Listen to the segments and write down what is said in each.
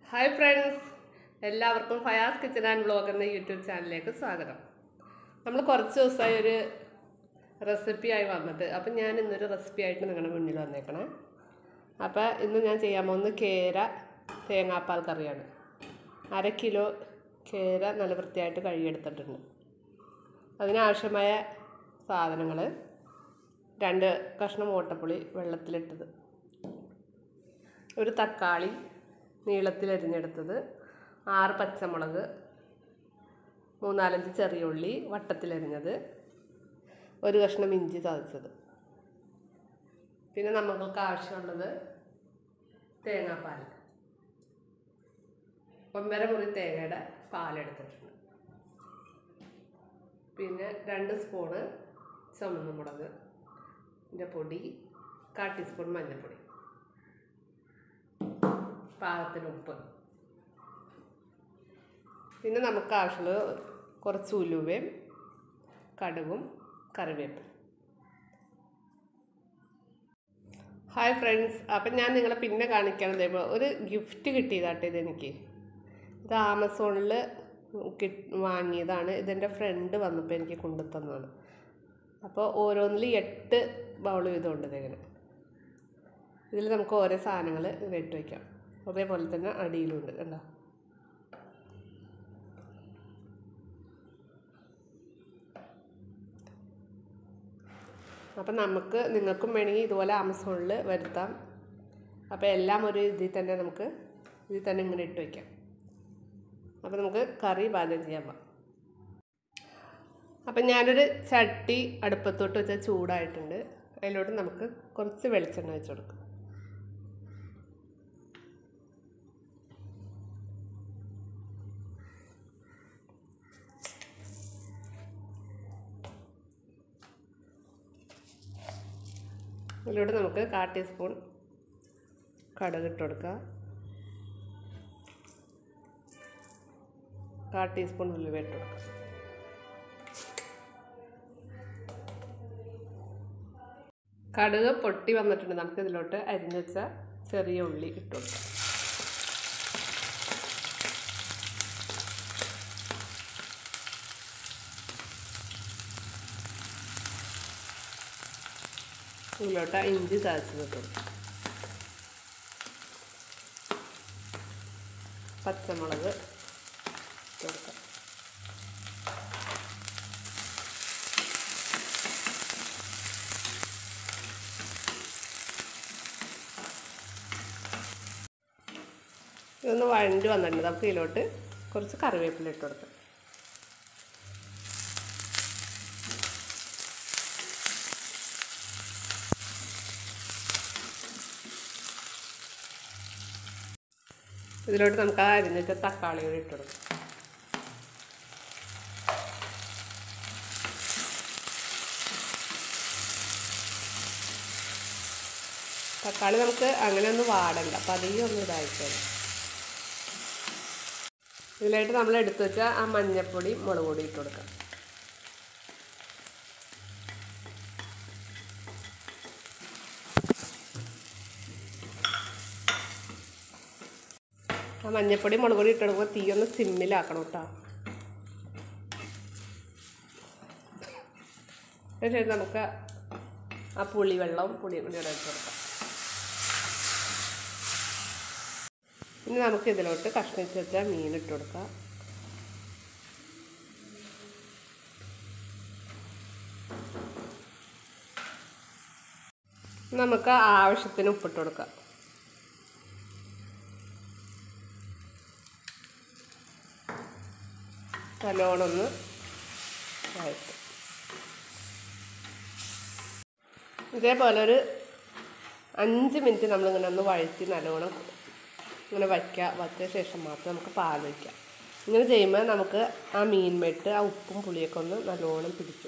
hi friends എല്ലാവർക്കും Fayas kitchen and blog എന്ന YouTube ചാനലിലേക്ക് സ്വാഗതം നമ്മൾ കുറച്ച് ദിവസമായി ഒരു റെസിപ്പി ആയി വന്നിട്ട് അപ്പം ഞാൻ ഇന്നൊരു റെസിപ്പി ആയിട്ട് നിങ്ങളുടെ മുന്നിൽ വന്നേക്കണേ അപ്പോൾ ഇന്ന് ഞാൻ ചെയ്യാൻ പോകുന്നത് കേര തേങ്ങാപ്പാൽ കറിയാണ് അര കിലോ കേര നല്ല വൃത്തിയായിട്ട് കഴുകിയെടുത്തിട്ടുണ്ട് അതിനാവശ്യമായ സാധനങ്ങൾ രണ്ട് കഷ്ണം ഓട്ടപ്പുളി വെള്ളത്തിലിട്ടത് ഒരു തക്കാളി നീളത്തിലരിഞ്ഞെടുത്തത് ആറ് പച്ചമുളക് മൂന്നാലഞ്ച് ചെറിയ ഉള്ളി വട്ടത്തിലരിഞ്ഞത് ഒരു കഷ്ണം ഇഞ്ചി ചതച്ചത് പിന്നെ നമ്മൾക്ക് ആവശ്യമുള്ളത് തേങ്ങാപ്പാൽ ഒന്നര മുറി തേങ്ങയുടെ പാലെടുത്തിട്ടുണ്ട് പിന്നെ രണ്ട് സ്പൂണ് ചുമന്ന മുളക് ഇതിൻ്റെ പൊടി കാ ടീസ്പൂൺ മഞ്ഞൾപ്പൊടി പാകത്തിന് ഉപ്പ് പിന്നെ നമുക്ക് ആവശ്യമുള്ളത് കുറച്ച് ഉലുവയും കടുകും കറിവേപ്പും ഹായ് ഫ്രണ്ട്സ് അപ്പം ഞാൻ നിങ്ങളെ പിന്നെ കാണിക്കാൻ ഇതേപോലെ ഒരു ഗിഫ്റ്റ് കിട്ടിയതാട്ടെ ഇതെനിക്ക് ഇത് ആമസോണിൽ കി വാങ്ങിയതാണ് ഇതെൻ്റെ ഫ്രണ്ട് വന്നപ്പോൾ എനിക്ക് കൊണ്ടുതന്നതാണ് അപ്പോൾ ഓരോന്നിൽ എട്ട് ബൗൾ വീതമുണ്ട് ഇതിങ്ങനെ ഇതിൽ നമുക്ക് ഓരോ സാധനങ്ങൾ ഇട്ട് വയ്ക്കാം അതേപോലെ തന്നെ അടിയിലുണ്ട് കണ്ടോ അപ്പം നമുക്ക് നിങ്ങൾക്കും വേണമെങ്കിൽ ഇതുപോലെ ആമസോണിൽ വരുത്താം അപ്പോൾ എല്ലാം ഒരു ഇതിൽ തന്നെ നമുക്ക് ഇതിൽ തന്നെ ഇങ്ങനെ ഇട്ട് വയ്ക്കാം അപ്പോൾ നമുക്ക് കറി പാചകം ചെയ്യാൻ പോകാം അപ്പം ഞാനൊരു ചട്ടി അടുപ്പത്തോട്ട് വെച്ചാൽ ചൂടായിട്ടുണ്ട് അതിലോട്ട് നമുക്ക് കുറച്ച് വെളിച്ചെണ്ണ വെച്ച് കൊടുക്കാം ഇതിലൂടെ നമുക്ക് കാ ടീസ്പൂൺ കടുക് ഇട്ട് കൊടുക്കാം കാ ടീസ്പൂൺ ഉലുവ ഇട്ട് കൊടുക്കാം കടുക് പൊട്ടി വന്നിട്ടുണ്ട് നമുക്ക് ഇതിലോട്ട് അരിഞ്ഞു വെച്ച ചെറിയ ഉള്ളി ഇട്ട് കൊടുക്കാം ഇതിലോട്ട് ഇഞ്ചി ചതച്ചത് ഇട്ട് കൊടുക്കാം പച്ചമുളക് ഇട്ട് കൊടുക്കാം ഇതൊന്ന് വഴണ്ടി വന്നിട്ടുണ്ട് നമുക്ക് ഇതിലോട്ട് കുറച്ച് കറിവേപ്പില ഇട്ട് കൊടുക്കാം ഇതിലോട്ട് നമുക്ക് ആ അരിഞ്ഞിട്ട് തക്കാളി കൂടി ഇട്ട് കൊടുക്കാം തക്കാളി നമുക്ക് അങ്ങനെ ഒന്നും വാടണ്ട പതിയെ ഒന്ന് ഇതായിക്കോളും ഇതിലായിട്ട് നമ്മൾ എടുത്തു വെച്ച ആ മഞ്ഞൾപ്പൊടി മുളക് പൊടി ഇട്ട് കൊടുക്കാം ആ മഞ്ഞൾപ്പൊടി മുളക് പൊടി ഇട്ട് കൊടുക്കുമ്പോൾ തീ ഒന്ന് സിമ്മിലാക്കണം കേട്ടോ ശേഷം നമുക്ക് ആ പുളി വെള്ളവും പുളി കൂടി ഇട്ട് കൊടുക്കാം ഇനി നമുക്ക് ഇതിലോട്ട് കഷ്ണിച്ച് വെച്ച മീൻ ഇട്ട് കൊടുക്കാം നമുക്ക് ആവശ്യത്തിന് ഉപ്പിട്ട് കൊടുക്കാം നല്ലോണം ഒന്ന് വഴറ്റും ഇതേപോലെ ഒരു അഞ്ച് മിനിറ്റ് നമ്മളിങ്ങനെ ഒന്ന് വഴറ്റി നല്ലോണം ഇങ്ങനെ വയ്ക്കുക വച്ച ശേഷം മാത്രം നമുക്ക് പാൽ വയ്ക്കാം ഇങ്ങനെ ചെയ്യുമ്പോൾ നമുക്ക് ആ മീൻമെട്ട് ആ ഉപ്പും പുളിയൊക്കെ ഒന്ന് നല്ലോണം പിടിക്കും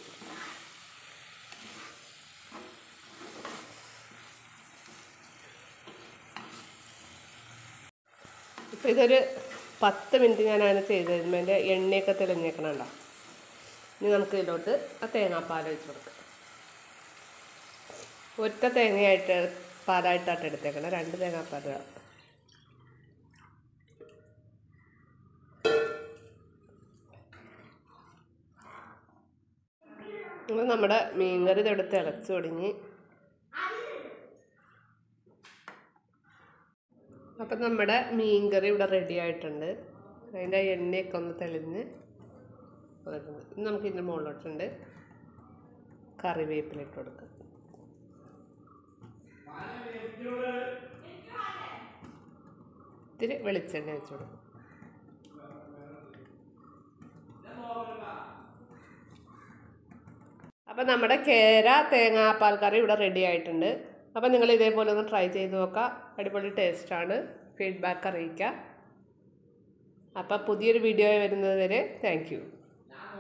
ഇപ്പോൾ ഇതൊരു പത്ത് മിനിറ്റ് ഞാൻ അങ്ങനെ ചെയ്ത് കഴിയുമ്പോൾ എൻ്റെ എണ്ണയൊക്കെ തെളിഞ്ഞേക്കണുണ്ടോ ഇനി നമുക്ക് ഇതിലോട്ട് ആ തേങ്ങാപ്പാൽ വെച്ച് കൊടുക്കാം ഒറ്റ തേങ്ങയായിട്ട് പാലായിട്ടാണ് എടുത്തേക്കണം രണ്ട് തേങ്ങാപ്പാൽ ഇന്ന് നമ്മുടെ മീൻകറി ഇതെവിടെ തിളച്ച് തുടങ്ങി അപ്പം നമ്മുടെ മീൻകറി ഇവിടെ റെഡി ആയിട്ടുണ്ട് അതിൻ്റെ എണ്ണയൊക്കെ ഒന്ന് തെളിഞ്ഞ് വന്നിട്ടുണ്ട് ഇനി നമുക്ക് ഇതിൻ്റെ മുകളിലോട്ടുണ്ട് കറിവേപ്പില ഇട്ട് കൊടുക്കാം ഇത്തിരി വെളിച്ചെണ്ണ വെച്ച് കൊടുക്കും അപ്പം നമ്മുടെ കേര തേങ്ങാപ്പാൽ കറി ഇവിടെ റെഡി ആയിട്ടുണ്ട് അപ്പം നിങ്ങൾ ഇതേപോലെ ഒന്ന് ട്രൈ ചെയ്ത് നോക്കുക അടിപൊളി ടേസ്റ്റാണ് ഫീഡ്ബാക്ക് അറിയിക്കുക അപ്പം പുതിയൊരു വീഡിയോ വരുന്നത് വരെ താങ്ക് യു